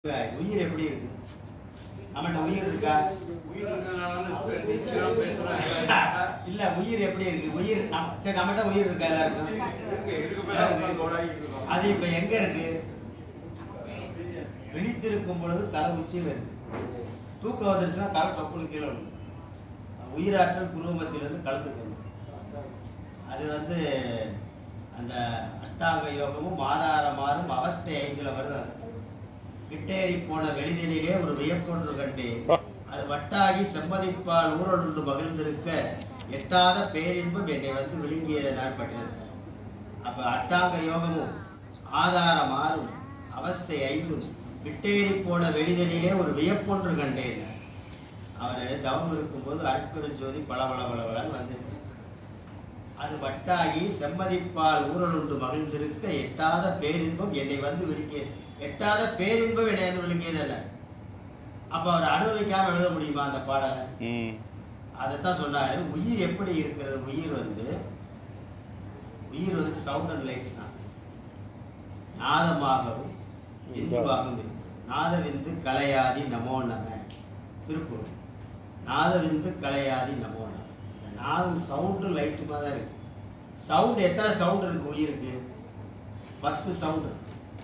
உயிர் எப்படி இருக்கு நம்மகிட்ட உயிர் இருக்கா உயிர் இருக்கிறதுனால தெரிஞ்சுக்கலாம் பேசுறேன் இல்ல உயிர் எப்படி இருக்கு உயிர் நம்ம சரி நம்மகிட்ட உயிர் இருக்கா எல்லாருக்கும் இருக்கு இருக்கு பேர் உட்கார்ந்து கோடாகிட்டு இருக்கோம் அது இப்ப எங்க இருக்கு விழித்திருக்கும் பொழுது தலை உச்சியில் இருக்கு தூக்கம் வந்துருச்சுன்னா தலை டொப்புன்னு கீழே விழும் உயிராற்றல் குருவமத்திலிருந்து கழுத்துக்கு வரும் அது வந்து அந்த அட்டாங்க யோகமும் ஆதாரமாறும் அவஸ்தை ஐந்துல வருது அது. கிட்டேறி போன வெளிதனிலே ஒரு வியப்பொன்று கண்டேன் அது வட்டாகி செம்மதிப்பால் ஊரொன்று மகிழ்ந்திருக்க எட்டாத பேரின்பம் என்னை வந்து விழுங்கியதை நான் பட்டிருக்கேன் அப்ப அட்டாங்க யோகமும் ஆதாரம் ஆறும் அவஸ்தை ஐந்தும் விட்டேறி போன வெளிதனிலே ஒரு வியப்பொன்று கண்டேன் அவர் தவம் இருக்கும்போது அற்பெருஞ்சோதி பல பல பல பலன்னு வந்துருச்சு அது வட்டாகி செம்மதிப்பால் ஊரலுண்டு மகிழ்ந்திருக்க எட்டாத பேரின்பம் என்னை வந்து விழுங்கிய எட்டாத பேரின்பம் என்னை வந்து விழுங்கியதல்ல அப்ப அவர் அனுபவிக்காம எழுத முடியுமா அந்த பாடலை ம் அதைத்தான் சொன்னாரு உயிர் எப்படி இருக்கிறது உயிர் வந்து உயிர் வந்து சவுண்ட் அண்ட் லைட்ஸ் தான் நாதமாகவும் விந்துவாகவும் இருக்கு. நாதவிந்து கலையாதி நமோ நம திருப்பூர் நாதவிந்து கலையாதி நமோ நம இந்த நாதம் சவுண்டு லைட்டுமா தான் இருக்கு சவுண்ட் எத்தனை சவுண்ட் இருக்கு உயிருக்கு பத்து சவுண்டு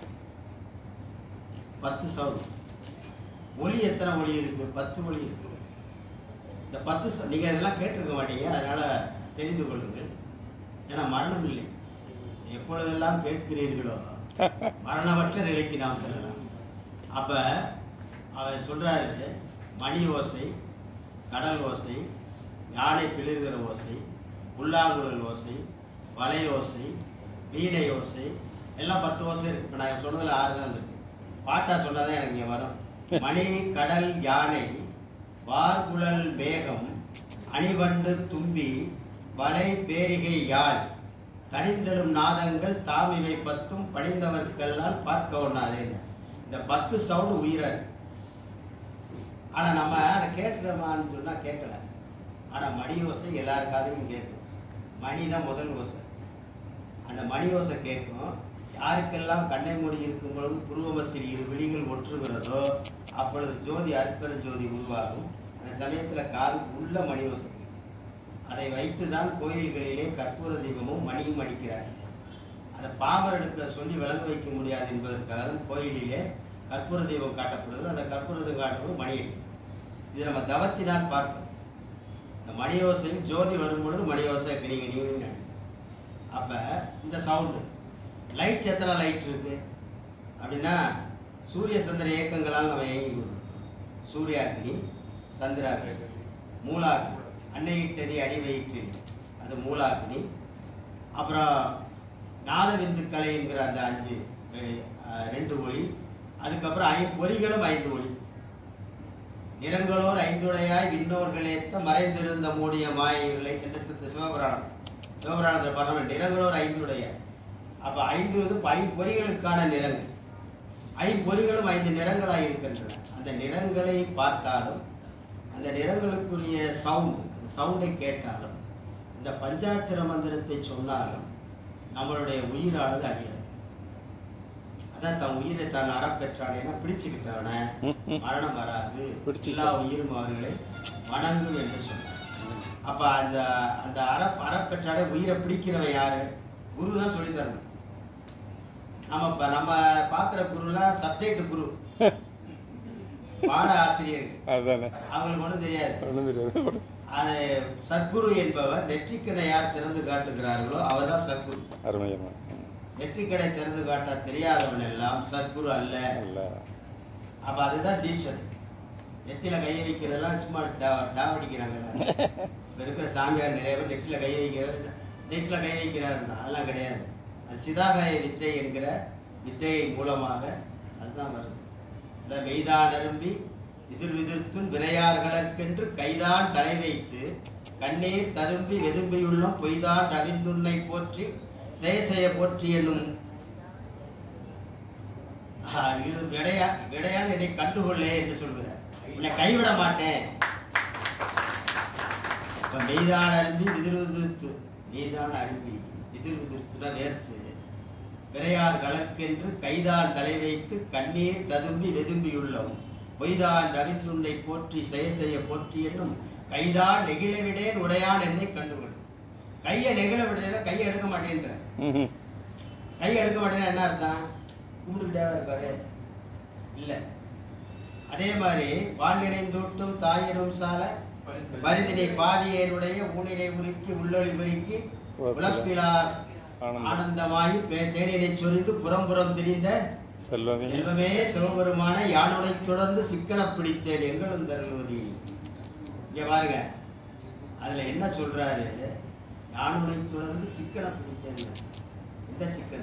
பத்து சவுண்ட் ஒலி எத்தனை ஒலி இருக்கு பத்து ஒலி இருக்கு இந்த பத்து ச- நீங்க இதெல்லாம் கேட்டிருக்க மாட்டீங்க அதனால தெரிந்து கொள்ளுங்கள் ஏன்னா மரணம் இல்லை எப்பொழுதெல்லாம் கேட்கிறீர்களோ மரணமற்ற நிலைக்கு நாம் செல்லலாம் அப்ப அவர் சொல்றாரு மணி ஓசை கடல் ஓசை யானை பிளிர்கிற ஓசை புல்லாங்குழல் ஓசை வலை ஓசை வீணை ஓசை எல்லாம் பத்து ஓசை இருக்கு இப்ப நான் சொன்னதுல ஆறு தான் இருக்கு பாட்டா சொன்னாதான் எனக்கு இங்க வரும் மணி கடல் யானை வார்குழல் மேகம் அணிவண்டு தும்பி வலை பேரிகை யாழ் தனிந்தெழும் நாதங்கள் தாமிவை பத்தும் பணிந்தவர்க்கெல்லாம் பார்க்க ஒண்ணாதேன்னு இந்த பத்து சவுண்டு உயிரா இருக்கு ஆனா நம்ம அதை கேட்கிறோமான்னு சொன்னா கேட்கல ஆனா மணி ஓசை எல்லார் காதையும் கேட்கும் மணி தான் முதல் ஓசை அந்த மணி ஓசை கேட்கும் யாருக்கெல்லாம் கண்ணை மூடி இருக்கும் பொழுது புருவமத்தில் இரு விழிகள் ஒற்றுகிறதோ அப்பொழுது ஜோதி அற்பெரும் ஜோதி உருவாகும் அந்த சமயத்துல காது உள்ள மணி ஓசை கேட்கும். அதை வைத்துதான் கோயில்களிலே கற்பூர தீபமும் மணியும் அடிக்கிறார் அதை பாமரனுக்கு சொல்லி விளங்க வைக்க முடியாது என்பதற்காக தான் கோயிலிலே கற்பூர தீபம் காட்டப்படுகிறது அந்த கற்பூர தீபம் காட்டும்போது மணி அடிக்கும் இது நம்ம தவத்தினால் பார்க்கணும் இந்த மணி ஓசையும் ஜோதி வரும் பொழுது மணி ஓசை கிணிங்க நீங்க அப்ப இந்த சவுண்டு லைட் எத்தனை லைட் இருக்கு அப்படின்னா சூரிய சந்திர இயக்கங்களால் நம்ம இயங்கி கொள்றோம் சூர்யாக்னி சந்திராக்னி மூலாக்னி அன்னையிட்டதி அடி வயிற்றில் அது மூலாக்னி அப்புறம் நாதவிந்துக்கலை என்கிற அந்த அஞ்சு அஹ், ரெண்டு ஒளி அதுக்கப்புறம் ஐ பொறிகளும் ஐந்து ஒளி நிறங்களோர் ஐந்துடையாய் விண்ணோர்களேத்த மறைந்திருந்த மூடிய மாயைகளை என்று சித்த சிவபுராணம் சிவபுராணத்தில் பண்ண நிறங்களோர் ஐந்துடையாய் அப்ப ஐந்து வந்து ஐம்பொறிகளுக்கான நிறங்கள் ஐம்பொறிகளும் ஐந்து நிறங்களாய் இருக்கின்றன அந்த நிறங்களை பார்த்தாலும் அந்த நிறங்களுக்குரிய சவுண்ட் அந்த சவுண்டை கேட்டாலும் இந்த பஞ்சாட்சர மந்திரத்தை சொன்னாலும் நம்மளுடைய உயிரானது அழியாது அதான் தன் உயிரை தான் அறப்பெற்றானேன்னா பிடிச்சுக்கிட்டவன மரணம் வராது பிடிச்சுக்கிட்டவன். எல்லா உயிரும் அவர்களை வணங்கும் என்று சொன்னார் அப்ப அந்த அந்த அற அறப்பெற்றாலே உயிரை பிடிக்கிறவன் யாரு குரு தான் சொல்லி தரணும் நம்ம இப்ப நம்ம பாக்குற குருலாம் சப்ஜெக்ட் குரு பாட ஆசிரியர் அதுதானே அவங்களுக்கு ஒண்ணும் தெரியாது ஒன்றும் தெரியாது அது சத்குரு என்பவர் நெற்றிக்கடை யார் திறந்து காட்டுகிறார்களோ அவர்தான் சத்குரு அருமையம்மா நெற்றிக்கடை திறந்து காட்ட தெரியாதவன் எல்லாம் சத்குரு அல்ல அல்ல அப்ப அதுதான் தீட்சன் நெத்தியில கை வைக்கிறதெல்லாம் சும்மா டா- டாவடிக்கிறாங்கல்ல இப்ப இருக்கிற சாமியார் நிறைய பேர் நெற்றில கை வைக்கிறார் நெற்றில கை வைக்கிறாருன்னா அதெல்லாம் கிடையாது அது சிதாகாய வித்தை என்கிற வித்தையை மூலமாக அதுதான் வருது இல்ல மெய்தான் அரும்பி எதிர் விதிர்த்தும் விரையார்களற்கென்று கைதான் தலை வைத்து கண்ணீர் ததும்பி வெதும்பியுள்ளம் பொய்தான் ரவிந்துன்னை போற்றி செய செய போற்றி என்னும் ஆ, இது விடையா விடையான் என்னை கண்டுகொள்ளே என்று சொல்கிறார் உன்னை கைவிட மாட்டேன் இப்ப மெய்தான் அரும்பி விதிர் விதிர்த்து மெய்தான் அரும்பி விதிர் விதிர்த்துனா வேர்த்து விரையார் கலக்கென்று கைதான் தலை வைத்து கண்ணீர் ததும்பி வெதும்பியுள்ளவும் பொய்தான் ரவித்துண்டை போற்றி செய்ய செய்ய போற்றி என்னும் கைதான் நெகிழ விடேன் உடையான் என்னை கண்டுகொள் கையை நெகிழ விடேன்னா கையை எடுக்க மாட்டேன்ற ம்ஹும். கையை எடுக்க மாட்டேன்னா என்ன அர்த்தம் கும்பிட்டுக்கிட்டே இருப்பாரு இல்ல அதே மாதிரி பால் நினைந்தூட்டும் தாயிரும் சால மருந்தினை பாதியருடைய ஊனினை உருக்கி உள்ளொளி உருக்கி உழப்பிலார் ஆனந்தம். ஆனந்தமாகி பே- தேனினை சொரிந்து புறம் புறம் திரிந்த செல்வமே செல்வமே சிவபெருமான யானுடை தொடர்ந்து சிக்கன பிடித்தேன் எங்களும் தருளுவதி இங்க பாருங்க அதுல என்ன சொல்றாரு யானுடை தொடர்ந்து சிக்கன பிடித்தேன் இந்த சிக்கன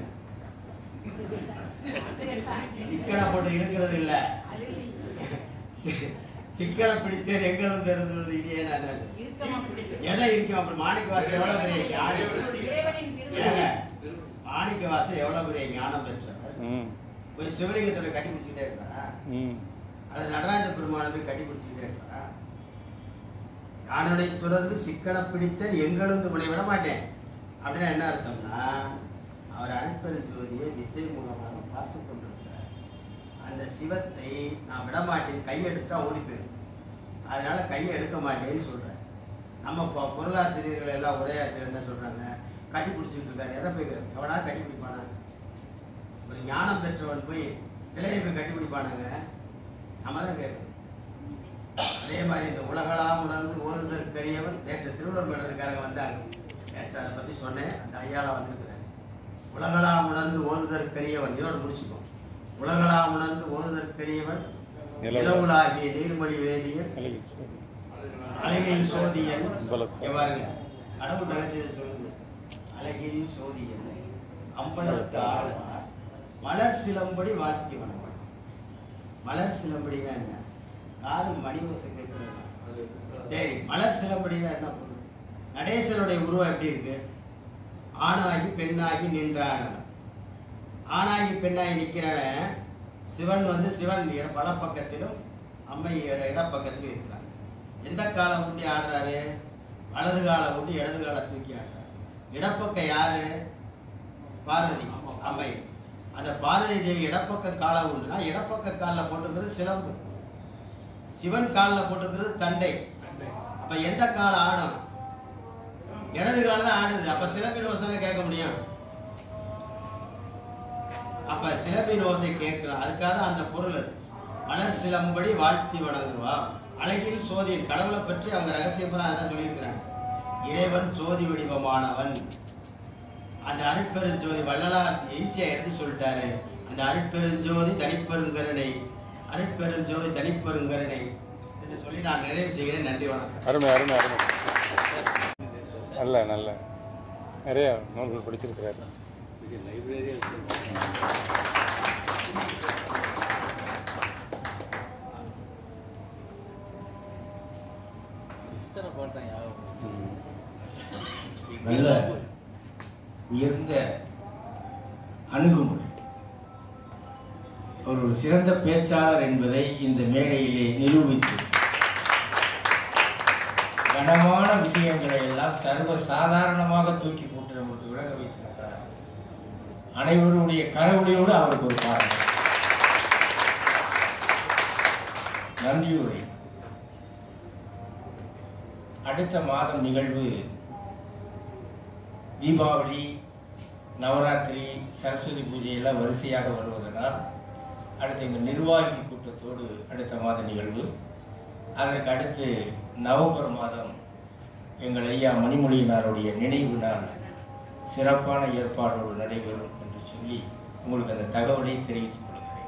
சிக்கன போட்டு இழுக்கிறது இல்ல சி- சிக்கன பிடித்தேன் எங்களும் தருளுவது இனியே நான் இறுக்கமா பிடிக்கும். எதை இருக்கும் அப்படி மாணிக்க வாசல் எவ்வளவு பெரிய ஞானி இறைவனின் ஏங்க, திருவுருவம். மாணிக்க வாசல் எவ்வளவு பெரிய ஞானம் பெற்றவர் ம் போய் சிவலிங்கத்தோட கட்டி பிடிச்சிட்டே இருப்பாரா ம் அது நடராஜ பெருமானை போய் கட்டி பிடிச்சிட்டே இருப்பாரா யானுடைய தொடர்ந்து சிக்கன பிடித்தல் எங்களும் உன்னை விட மாட்டேன் அப்படின்னா என்ன அர்த்தம்னா அவர் அனுப்பல் ஜோதியை வித்தை மூலமாக பார்த்து கொண்டிருக்கிறார் அந்த சிவத்தை நான் விட மாட்டேன் கையெடுத்தா ஓடி போயிடும் அதனால கையை எடுக்க மாட்டேன்னு சொல்றேன் நம்ம பொ- பொருளாசிரியர்கள் எல்லாம் ஒரே ஆசிரியர் என்ன சொல்றாங்க கட்டி பிடிச்சிட்டு இருக்காரு எதை போய் எவனா கட்டி பிடிப்பானா ஒரு ஞானம் பெற்றவன் போய் சிலையை போய் கட்டி பிடிப்பானுங்க நம்ம தான் கேட்கணும் அதே மாதிரி இந்த உலகளாம் உணர்ந்து ஓதுதற்கரியவன் நேற்று திருவள்ளுவர் மன்றத்துக்காரங்க வந்தாங்க நேற்று அதை பத்தி சொன்னேன் அந்த ஐயால வந்திருக்கிறார் உலகளாம் உணர்ந்து ஓதுதற்கரியவன் இதோட முடிச்சுக்கோ உலகளாம் உணர்ந்து ஓதுதற்கரியவன் நிலவு. நிலவுலாகிய நீர்மொழி வேதியன் அழகு சரி. அழகில் சோதியன் அம்பலத்தார். இங்க பாருங்க கடவுள் ரகசியத்தை சொல்லுது அழகில் சோதியன் அம்பலத்து ஆழ்வார் மலர் சிலம்படி வாழ்த்தி வணக்கம் மலர் சிலம்படினா என்ன காது மணி ஓசை கேட்கிறது சரி மலர் சிலம்படினா என்ன பொருள் நடேசனுடைய உருவம் எப்படி இருக்கு ஆணாகி பெண்ணாகி நின்றானவன் ஆணாகி பெண்ணாகி நிற்கிறவன் சிவன் வந்து சிவன் இட வலப்பக்கத்திலும் அம்மை இட- இடப்பக்கத்திலும் இருக்கிறாங்க எந்த காலை ஊட்டி ஆடுறாரு வலது காலை ஊட்டி இடது காலை தூக்கி ஆடுறாரு இடப்பக்கம் யாரு பார்வதி அம்மை அந்த பார்வதி தேவி இடப்பக்க காலை உண்டுனா இடப்பக்க காலில் போட்டுக்கிறது சிலம்பு சிவன் காலில் போட்டுக்கிறது தண்டை அப்ப எந்த காலம் ஆடும் இடது காலம் தான் ஆடுது அப்ப சிலம்பின் ஓசனை கேட்க முடியும் அப்ப சிலம்பின் ஓசை கேட்கலாம் அதுக்காக அந்த பொருள் அது மலர் சிலம்படி வாழ்த்தி வணங்குவா அழகில் சோதியின் கடவுளை பற்றி அவங்க ரகசியமா அதான் சொல்லியிருக்கிறாங்க இறைவன் ஜோதி வடிவமானவன் அந்த அருட்பெருஞ்சோதி வள்ளலார் ஈஸியா எடுத்து சொல்லிட்டாரு அந்த அருட்பெருஞ்சோதி தனிப்பெருங்கருணை அருட்பெருஞ்சோதி தனிப்பெருங்கருணை என்று சொல்லி நான் நிறைவு செய்கிறேன் நன்றி வணக்கம் அருமை அருமை அருமை நல்ல நல்ல நிறைய நூல்கள் படிச்சிருக்கிறாரு ம். நல்ல உயர்ந்த அணுகுமுறை அவர் ஒரு சிறந்த பேச்சாளர் என்பதை இந்த மேடையிலே நிரூபித்து கனமான விஷயங்களை எல்லாம் சர்வ சாதாரணமாக தூக்கி போட்டு நமக்கு விளங்க வைத்திருக்கிறார் அனைவருடைய கரவொலியோடு அவருக்கு ஒரு பாராட்டு நன்றியுரை அடுத்த மாதம் நிகழ்வு தீபாவளி நவராத்திரி சரஸ்வதி பூஜை எல்லாம் வரிசையாக வருவதனால் அடுத்து எங்கள் நிர்வாகி கூட்டத்தோடு அடுத்த மாத நிகழ்வு அதற்கு அடுத்து நவம்பர் மாதம் எங்கள் ஐயா மணிமொழியினாருடைய நினைவு நாள் சிறப்பான ஏற்பாடோடு நடைபெறும் என்று சொல்லி உங்களுக்கு அந்த தகவலை தெரிவித்துக் கொள்கிறேன்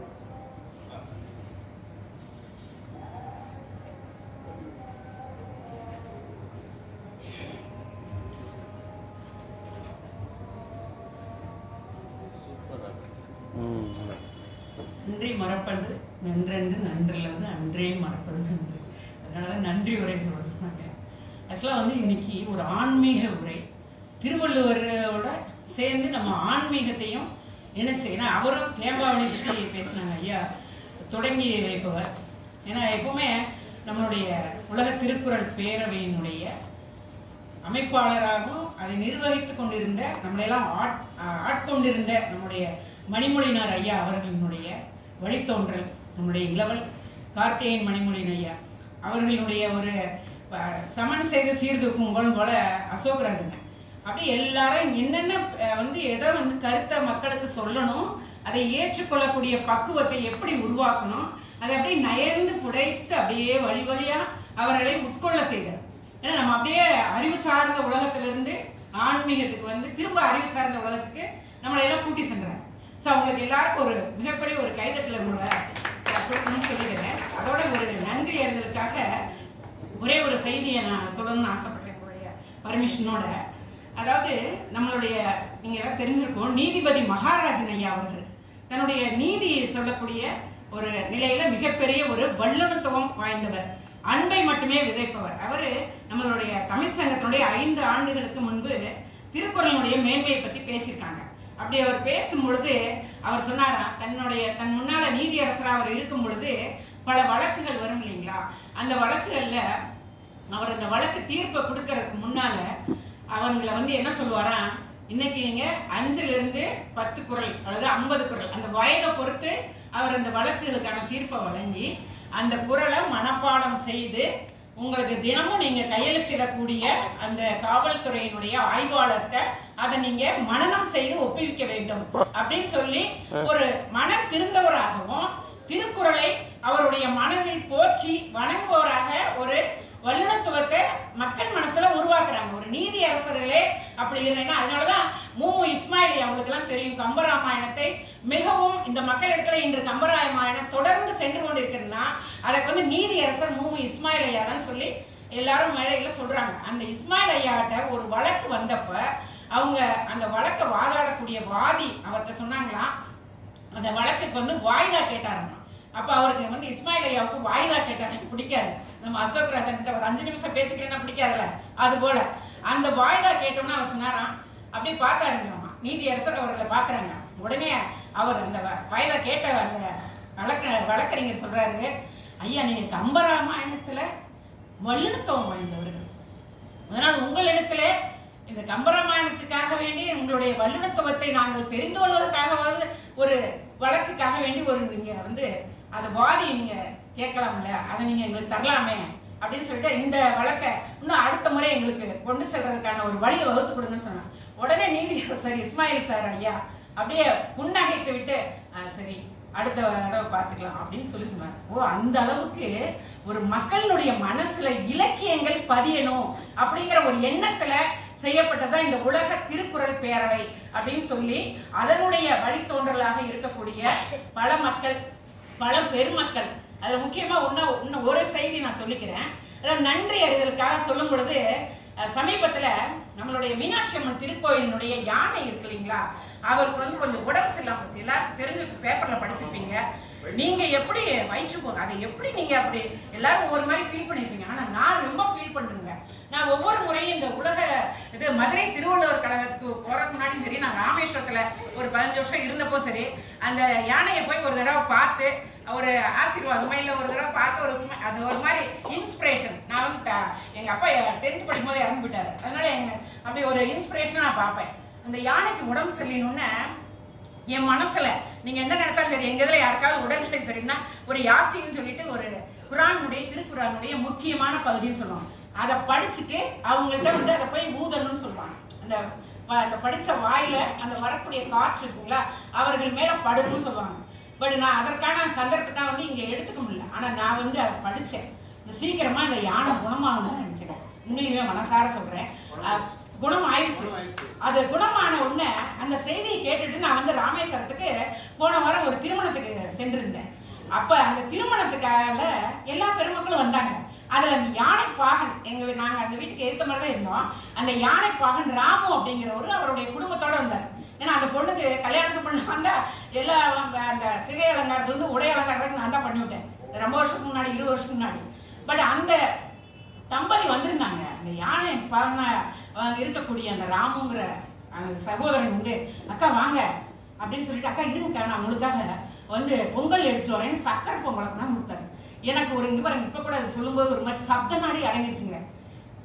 ம். நன்றி மறப்பன்று நன்றென்று நன்றிலிருந்து அன்றே மறப்பது நன்று அதனால நன்றி உரை சொல்ல சொன்னாங்க ஆக்சுவலாக வந்து இன்னைக்கு ஒரு ஆன்மீக உரை திருவள்ளுவரோட சேர்ந்து நம்ம ஆன்மீகத்தையும் நினைச்சு ஏன்னா அவரும் தேம்பாவளி பற்றி பேசினாங்க ஐயா தொடங்கி வைப்பவர் ஏன்னா எப்பவுமே நம்மளுடைய உலக திருக்குறள் பேரவையினுடைய அமைப்பாளராகவும் அதை நிர்வகித்துக் கொண்டிருந்த நம்மளையெல்லாம் ஆட் ஆ- ஆட்கொண்டிருந்த நம்முடைய மணிமொழினார் ஐயா அவர்களினுடைய வழித்தோன்றல் நம்முடைய இளவல் கார்த்திகேயன் மணிமொழியின் ஐயா அவர்களுடைய ஒரு அஹ், சமன் செய்த சீர்தூக்குங்கள் போல அசோகராஜன் அப்படி எல்லாரும் என்னென்ன அஹ், வந்து எதை வந்து கருத்தை மக்களுக்கு சொல்லணும் அதை ஏற்றுக்கொள்ளக்கூடிய பக்குவத்தை எப்படி உருவாக்கணும் அதை அப்படியே நயர்ந்து புடைத்து அப்படியே வழி வழியா அவர்களை உட்கொள்ள செய்தார் ஏன்னா நம்ம அப்படியே அறிவு சார்ந்த உலகத்திலிருந்து ஆன்மீகத்துக்கு வந்து திரும்ப அறிவு சார்ந்த உலகத்துக்கு நம்மளை எல்லாம் கூட்டி சென்றார் ஸோ அவங்களுக்கு எல்லாருக்கும் ஒரு மிகப்பெரிய ஒரு கைதட்டல கூட கொடுக்கணும்னு சொல்லிக்கிறேன் அதோட ஒரு நன்றி அறிதலுக்காக ஒரே ஒரு செய்தியை நான் சொல்லணும்னு ஆசைப்பட்டேன் உங்களுடைய பர்மிஷனோட அதாவது நம்மளுடைய நீங்க எல்லாம் தெரிஞ்சிருக்கோம் நீதிபதி மகாராஜன் ஐயா அவர்கள் தன்னுடைய நீதி சொல்லக்கூடிய ஒரு நிலையில மிகப்பெரிய ஒரு வல்லுநத்துவம் வாய்ந்தவர் அன்பை மட்டுமே விதைப்பவர் அவரு நம்மளுடைய தமிழ் சங்கத்தினுடைய ஐந்து ஆண்டுகளுக்கு முன்பு திருக்குறளுடைய மேன்மையை பத்தி பேசியிருக்காங்க அப்படி அவர் பேசும் பொழுது அவர் சொன்னாரா தன்னுடைய தன் முன்னால நீதியரசரா அவர் இருக்கும் பொழுது பல வழக்குகள் வரும் இல்லைங்களா அந்த வழக்குகள்ல அவர் அந்த வழக்கு தீர்ப்பை கொடுக்கறதுக்கு முன்னால அவங்கள வந்து என்ன சொல்லுவாராம் இன்னைக்கு நீங்க அஞ்சுல இருந்து பத்து குரல் அல்லது ஐம்பது குரல் அந்த வயதை பொறுத்து அவர் அந்த வழக்குகளுக்கான தீர்ப்பை வழங்கி அந்த குரலை மனப்பாடம் செய்து உங்களுக்கு தினமும் நீங்க கையெழுத்திடக்கூடிய அந்த காவல்துறையினுடைய ஆய்வாளர்கிட்ட அதை நீங்க மனனம் செய்து ஒப்புவிக்க வேண்டும் அப்படின்னு சொல்லி ஒரு மன திருந்தவராகவும் திருக்குறளை அவருடைய மனதில் போற்றி வணங்குவோராக ஒரு வல்லுநத்துவத்தை மக்கள் மனசுல உருவாக்குறாங்க ஒரு நீதி அரசர்களே அப்படி இருந்தீங்கன்னா அதனாலதான் மூமு இஸ்மாயிலி அவங்களுக்கு எல்லாம் தெரியும் கம்பராமாயணத்தை மிகவும் இந்த மக்களிடத்துல இன்று கம்பராமாயணம் தொடர்ந்து சென்று கொண்டிருக்கிறதுனா அதுக்கு வந்து நீதி அரசர் மூமு இஸ்மாயில் ஐயா தான் சொல்லி எல்லாரும் மேடையில சொல்றாங்க அந்த இஸ்மாயில் ஐயாட்ட ஒரு வழக்கு வந்தப்ப அவங்க அந்த வழக்கை வாதாடக்கூடிய வாதி அவர்கிட்ட சொன்னாங்களாம் அந்த வழக்குக்கு வந்து வாய்தா கேட்டாராம் அப்ப அவருக்கு வந்து இஸ்மாயில் ஐயாவுக்கு வாய்தா கேட்டாங்க பிடிக்காது நம்ம அசோக் ராஜன் ஒரு அஞ்சு நிமிஷம் பேசிக்கலாம் பிடிக்காதுல்ல அது போல அந்த வாய்தா கேட்டோம்னா அவர் சொன்னாராம் அப்படியே பார்த்தாருங்களாமா நீதி அரசர் அவர்களை பாக்குறாங்க உடனே அவர் அந்த வ- வாய்தா கேட்ட அந்த வழக்க வழக்கறிஞர் சொல்றாரு ஐயா நீங்க கம்பராமாயணத்துல வல்லுநத்துவம் வாய்ந்தவர்கள் அதனால் உங்களிடத்துல இந்த கம்பராமாயணத்துக்காக வேண்டி உங்களுடைய வல்லுநத்துவத்தை நாங்கள் தெரிந்து கொள்வதற்காகவாவது ஒரு வழக்குக்காக வேண்டி ஒரு நீங்க வந்து அதை வாதி நீங்க கேட்கலாம்ல அதை நீங்க எங்களுக்கு தரலாமே அப்படின்னு சொல்லிட்டு இந்த வழக்கை இன்னும் அடுத்த முறை எங்களுக்கு கொண்டு செல்றதுக்கான ஒரு வழியை வகுத்து கொடுங்கன்னு சொன்னாங்க உடனே நீதியரசர் இஸ்மாயில் சார் ஐயா அப்படியே புன்னகைத்து விட்டு "ஆ, சரி அடுத்த தடவை பார்த்துக்கலாம் அப்படின்னு சொல்லி சொன்னார் ஓ அந்த அளவுக்கு ஒரு மக்களுடைய மனசுல இலக்கியங்கள் பதியணும் அப்படிங்கிற ஒரு எண்ணத்துல செய்யப்பட்டதா இந்த உலக திருக்குறள் பேரவை அப்படின்னு சொல்லி அதனுடைய வழித்தோன்றலாக இருக்கக்கூடிய பல மக்கள் பல பெருமக்கள் அதுல முக்கியமா இன்னும் இன்னும் ஒரு செய்தி நான் சொல்லிக்கிறேன் அதாவது நன்றி அறிதலுக்காக சொல்லும் பொழுது அஹ், சமீபத்துல நம்மளுடைய மீனாட்சி அம்மன் திருக்கோயிலினுடைய யானை இருக்கு இல்லைங்களா அவருக்கு வந்து கொஞ்சம் உடம்பு சரியில்லாம போச்சு எல்லாரும் தெரிஞ்சு பேப்பர்ல படிச்சிருப்பீங்க நீங்க எப்படி வயிற்று போக அதை எப்படி நீங்க அப்படி எல்லாரும் ஒவ்வொரு மாதிரி ஃபீல் பண்ணிருப்பீங்க ஆனா நான் ரொம்ப ஃபீல் பண்ணுங்க நான் ஒவ்வொரு முறையும் இந்த உலக இது மதுரை திருவள்ளுவர் கழகத்துக்கு போறதுக்கு முன்னாடி சரி நான் ராமேஸ்வரத்துல ஒரு பதினஞ்சு வருஷம் இருந்தப்போ சரி அந்த யானையை போய் ஒரு தடவை பார்த்து ஒரு ஆசீர்வாதமா இல்ல ஒரு தடவை பார்த்து ஒரு சும- அது ஒரு மாதிரி இன்ஸ்பிரேஷன் நான் வந்து த- எங்க அப்பா டென்த் படிக்கும் போது இறந்து போயிட்டாரு அதனால எங்க அப்படி ஒரு இன்ஸ்பிரேஷன் நான் பார்ப்பேன் அந்த யானைக்கு உடம்பு சரியில்லைன்னு என் மனசுல நீங்க என்ன நினைச்சாலும் சரி எங்க இதுல யாருக்காவது உடல்நிலை சரின்னா ஒரு யாசின்னு சொல்லிட்டு ஒரு குரானுடைய திருக்குறானுடைய முக்கியமான பகுதின்னு சொல்லுவாங்க அதை படிச்சுட்டு அவங்கள்ட்ட வந்து அதை போய் ஊதணும்னு சொல்லுவாங்க அந்த ப- அந்த படிச்ச வாயில அந்த வரக்கூடிய காற்று இருக்குங்களா அவர்கள் மேல படுதுன்னு சொல்லுவாங்க பட் நான் அதற்கான சந்தர்ப்பத்தை வந்து இங்க எடுத்துக்க முடியல ஆனா நான் வந்து அதை படிச்சேன் இந்த சீக்கிரமா இந்த யானை குணமாகணும்னு நினைச்சேன் உண்மையிலேயே மனசார சொல்றேன் அஹ் குணம் ஆயிடுச்சு அது குணமான உடனே அந்த செய்தியை கேட்டுட்டு நான் வந்து ராமேஸ்வரத்துக்கு போன வாரம் ஒரு திருமணத்துக்கு சென்றிருந்தேன் அப்ப அந்த திருமணத்துக்காக எல்லா பெருமக்களும் வந்தாங்க அதுல அந்த யானை பாகன் எங்க நாங்க அந்த வீட்டுக்கு ஏத்த மாதிரி தான் இருந்தோம் அந்த யானை பாகன் ராமு அப்படிங்கிறவரு அவருடைய குடும்பத்தோட வந்தார் ஏன்னா அந்த பொண்ணுக்கு கல்யாணத்தை பண்ண வந்தா எல்லா அந்த- அந்த சிகை அலங்காரத்துல இருந்து உடை அலங்காரத்துக்கு நான் தான் பண்ணி விட்டேன் ரொம்ப வருஷத்துக்கு முன்னாடி இருபது வருஷத்துக்கு முன்னாடி பட் அந்த தம்பதி வந்திருந்தாங்க அந்த யானை பாருங்க இருக்கக்கூடிய அந்த ராமுங்கிற அந்த சகோதரன் வந்து அக்கா வாங்க அப்படின்னு சொல்லிட்டு அக்கா இருங்கக்கா நான் உங்களுக்காக வந்து பொங்கல் எடுத்து வரேன்னு சக்கரை பொங்கலை தான் கொடுத்தாரு எனக்கு ஒரு இங்க பாருங்க இப்ப கூட அது சொல்லும்போது ஒரு மாதிரி சப்த நாடி அடங்கிடுச்சுங்க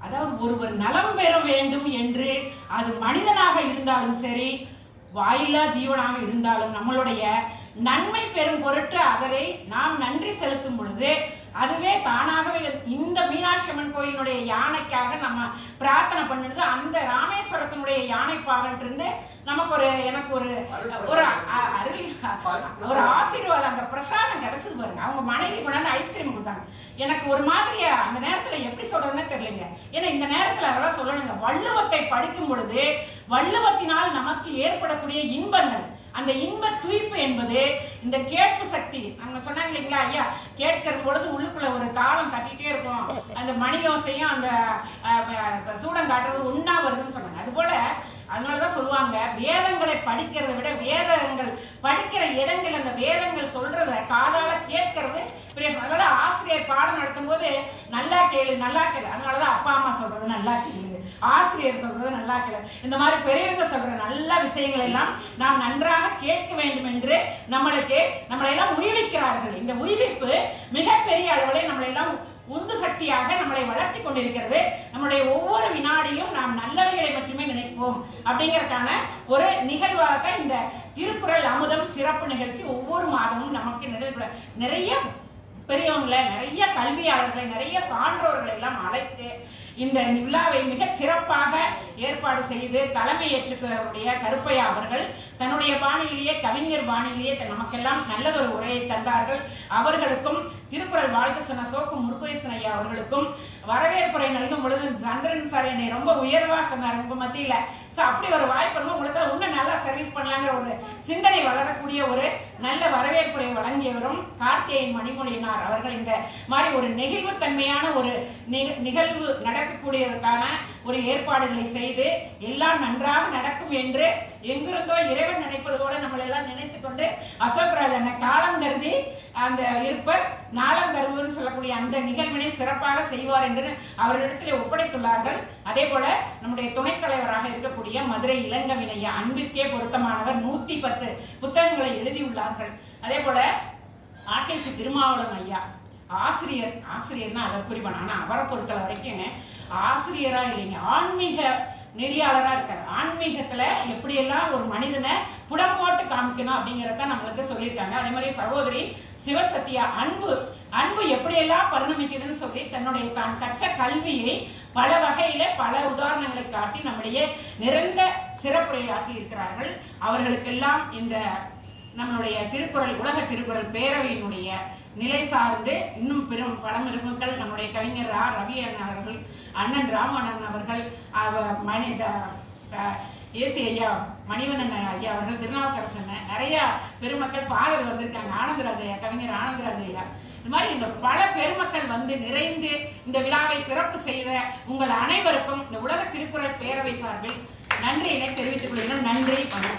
அதாவது ஒருவர் நலம் பெற வேண்டும் என்று அது மனிதனாக இருந்தாலும் சரி வாயில்லா ஜீவனாக இருந்தாலும் நம்மளுடைய நன்மை பெறும் பொருட்டு அதனை நாம் நன்றி செலுத்தும் பொழுது அதுவே தானாகவே இந்த மீனாட்சி அம்மன் கோயிலுடைய யானைக்காக நம்ம பிரார்த்தனை பண்ணிடுது அந்த ராமேஸ்வரத்தினுடைய யானை பாகன்றிருந்து நமக்கு ஒரு எனக்கு ஒரு ஒரு அ- அருள் ஒரு ஆசீர்வாதம் அந்த பிரசாதம் கிடைச்சது பாருங்க அவங்க மனைவி கொண்டாந்து ஐஸ்கிரீம் கொடுத்தாங்க எனக்கு ஒரு மாதிரியா அந்த நேரத்துல எப்படி சொல்றதுன்னே தெரியலைங்க ஏன்னா இந்த நேரத்துல அதெல்லாம் சொல்லணுங்க வள்ளுவத்தை படிக்கும் பொழுது வள்ளுவத்தினால் நமக்கு ஏற்படக்கூடிய இன்பங்கள் அந்த இன்ப துய்ப்பு என்பது இந்த கேட்பு சக்தி அவங்க சொன்னாங்க இல்லைங்களா ஐயா கேட்கிற பொழுது உள்ளுக்குள்ள ஒரு தாளம் தட்டிட்டே இருக்கும் அந்த மணியோசையும் அந்த அஹ், அஹ், சூடம் காட்டுறது ஒண்ணா வருதுன்னு சொன்னாங்க அது போல அதனாலதான் சொல்லுவாங்க வேதங்களை படிக்கிறதை விட வேதங்கள் படிக்கிற இடங்கள் அந்த வேதங்கள் சொல்றத காதால கேட்கறது பெரிய அதோட ஆசிரியர் பாடம் நடத்தும் போது நல்லா கேளு நல்லா கேளு அதனாலதான் அப்பா அம்மா சொல்றது நல்லா கேளு ஆசிரியர் சொல்றது நல்லா கேளு இந்த மாதிரி பெரியவங்க சொல்ற நல்ல விஷயங்களை எல்லாம் நாம் நன்றாக கேட்க வேண்டும் என்று நம்மளுக்கு நம்மளை எல்லாம் உய்விக்கிறார்கள் இந்த உய்விப்பு மிகப்பெரிய அளவில் நம்மளை எல்லாம் உந்து சக்தியாக நம்மளை வளர்த்தி கொண்டிருக்கிறது நம்முடைய ஒவ்வொரு வினாடியும் நாம் நல்லவைகளை மட்டுமே நினைப்போம் அப்படிங்கறதுக்கான ஒரு நிகழ்வாக தான் இந்த திருக்குறள் அமுதம் சிறப்பு நிகழ்ச்சி ஒவ்வொரு மாதமும் நமக்கு நிறைய நிறைய பெரியவங்களை நிறைய கல்வியாளர்களை நிறைய சான்றோர்களை எல்லாம் அழைத்து இந்த விழாவை மிகச் சிறப்பாக ஏற்பாடு செய்து தலைமை ஏற்றுக்கிறவருடைய கருப்பையா அவர்கள் தன்னுடைய பாணியிலேயே கவிஞர் பாணியிலேயே த- நமக்கெல்லாம் நல்லதொரு உரையை தந்தார்கள் அவர்களுக்கும் திருக்குறள் வாழ்த்து சொன்ன சோக்கு முருகேசன் ஐயா அவர்களுக்கும் வரவேற்புரை நல்கும் பொழுது சந்திரன் சார் என்னை ரொம்ப உயர்வா சொன்னார் உங்க மத்தியில சோ அப்படி ஒரு வாய்ப்பு இருந்தா உங்களுக்கு இன்னும் நல்லா சர்வீஸ் பண்ணலாங்கிற ஒரு சிந்தனை வளரக்கூடிய ஒரு நல்ல வரவேற்புரை வழங்கியவரும் கார்த்திகேயன் மணிமொழியினார் அவர்கள் இந்த மாதிரி ஒரு நெகிழ்வுத்தன்மையான ஒரு நிக- நிகழ்வு நடக்கக்கூடியதற்கான ஒரு ஏற்பாடுகளை செய்து எல்லாம் நன்றாக நடக்கும் என்று எங்கிருந்தோ இறைவன் நினைப்பது கூட நம்மளை எல்லாம் நினைத்துக் கொண்டு அசோக்ராஜ் அண்ணன் காலம் கருதி அந்த இருப்பர் நாளம் கருதுன்னு சொல்லக்கூடிய அந்த நிகழ்வினை சிறப்பாக செய்வார் என்று அவர்களிடத்தில் ஒப்படைத்துள்ளார்கள் அதே போல நம்முடைய துணைத் தலைவராக இருக்கக்கூடிய மதுரை இளங்கவினையா அன்பிற்கே பொருத்தமானவர் நூத்தி பத்து புத்தகங்களை எழுதியுள்ளார்கள் அதே போல ஆர்டிசி திருமாவளவன் ஐயா ஆசிரியர் ஆசிரியர்னா அதை குறிப்பான ஆனா அவரை பொறுத்த வரைக்கும் ஆசிரியரா இல்லைங்க ஆன்மீக நெறியாளரா இருக்காரு ஆன்மீகத்துல எப்படியெல்லாம் ஒரு மனிதனை புடம் போட்டு காமிக்கணும் அப்படிங்கறத நம்மளுக்கு சொல்லியிருக்காங்க அதே மாதிரி சகோதரி சிவசத்யா அன்பு அன்பு எப்படியெல்லாம் பரிணமிக்குதுன்னு சொல்லி தன்னுடைய தான் கற்ற கல்வியை பல வகையில பல உதாரணங்களை காட்டி நம்முடைய நிறைந்த சிறப்புரையாற்றி இருக்கிறார்கள் அவர்களுக்கெல்லாம் இந்த நம்மளுடைய திருக்குறள் உலக திருக்குறள் பேரவையினுடைய நிலை சார்ந்து இன்னும் பெரும் பழமிருமக்கள் நம்முடைய கவிஞர் ரா ரவி அண்ணன் அவர்கள் அண்ணன் ராமண்ணன் அவர்கள் அவ மணி த- த- ஏசி ஐயா மணிவண்ணன் ஐயா அவர்கள் திருநாவுக்கரசன் நிறைய பெருமக்கள் ஃபாதர் வந்திருக்காங்க ஆனந்தராஜ் ஐயா கவிஞர் ஆனந்தராஜ் ஐயா இந்த மாதிரி இந்த பல பெருமக்கள் வந்து நிறைந்து இந்த விழாவை சிறப்பு செய்த உங்கள் அனைவருக்கும் இந்த உலக திருக்குறள் பேரவை சார்பில் நன்றியினை தெரிவித்துக் கொள்கிறோம் நன்றி வணக்கம்